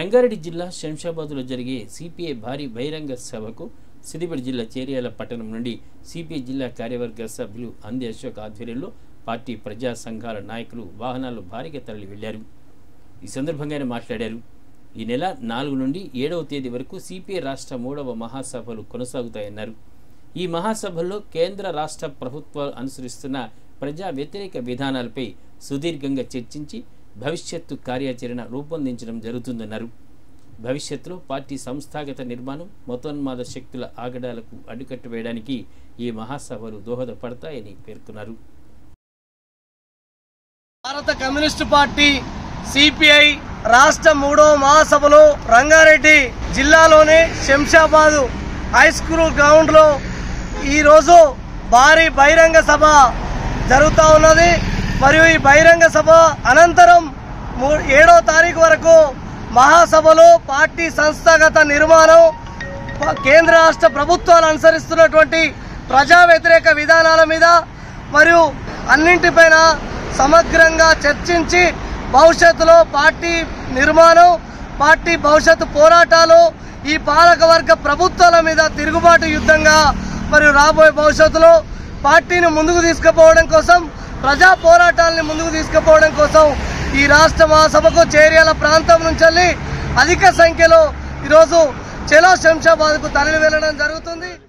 రంగారెడ్డి జిల్లా శంషాబాద్లో జరిగే సిపిఐ భారీ బహిరంగ సభకు సిద్దిపేట జిల్లా చేరియాల పట్టణం నుండి సిపిఐ జిల్లా కార్యవర్గ సభ్యులు అంది అశోక్ ఆధ్వర్యంలో పార్టీ ప్రజా సంఘాల నాయకులు వాహనాలు భారీగా తరలి వెళ్లారు ఈ సందర్భంగా ఆయన మాట్లాడారు ఈ నెల నాలుగు నుండి ఏడవ తేదీ వరకు సిపిఐ రాష్ట్ర మూడవ మహాసభలు కొనసాగుతాయన్నారు ఈ మహాసభల్లో కేంద్ర రాష్ట్ర ప్రభుత్వాలు అనుసరిస్తున్న ప్రజా వ్యతిరేక విధానాలపై సుదీర్ఘంగా చర్చించి భవిష్యత్తు కార్యాచరణ రూపొందించడం జరుగుతుందన్నారు భవిష్యత్తులో పార్టీ సంస్థాగత నిర్మాణం మతోన్మాద శక్తుల ఆగడాలకు అడ్డుకట్ట వేయడానికి ఈ మహాసభలు దోహదపడతాయని పేర్కొన్నారు భారత కమ్యూనిస్టు పార్టీ సిపిఐ రాష్ట్ర మూడవ మహాసభలో రంగారెడ్డి జిల్లాలోని శంషాబాదు హై స్కూల్ గ్రౌండ్లో ఈరోజు భారీ బహిరంగ సభ జరుగుతూ ఉన్నది మరియు ఈ బహిరంగ సభ అనంతరం మూ ఏడో తారీఖు వరకు మహాసభలో పార్టీ సంస్థాగత నిర్మాణం ప- కేంద్ర రాష్ట్ర ప్రభుత్వాలు అనుసరిస్తున్నటువంటి ప్రజా వ్యతిరేక విధానాల మీద మరియు అన్నింటిపైన సమగ్రంగా చర్చించి భవిష్యత్తులో పార్టీ నిర్మాణం పార్టీ భవిష్యత్తు పోరాటాలు ఈ పాలకవర్గ ప్రభుత్వాల మీద తిరుగుబాటు యుద్ధంగా మరియు రాబోయే భవిష్యత్తులో పార్టీని ముందుకు తీసుకుపోవడం కోసం ప్రజా పోరాటాలని ముందుకు తీసుకుపోవడం కోసం ఈ రాష్ట్ర మహాసభకు చేర్యాల ప్రాంతం నుంచి అధిక సంఖ్యలో ఈరోజు చెలో శంషాబాద్కు తరలి వెళ్ళడం జరుగుతుంది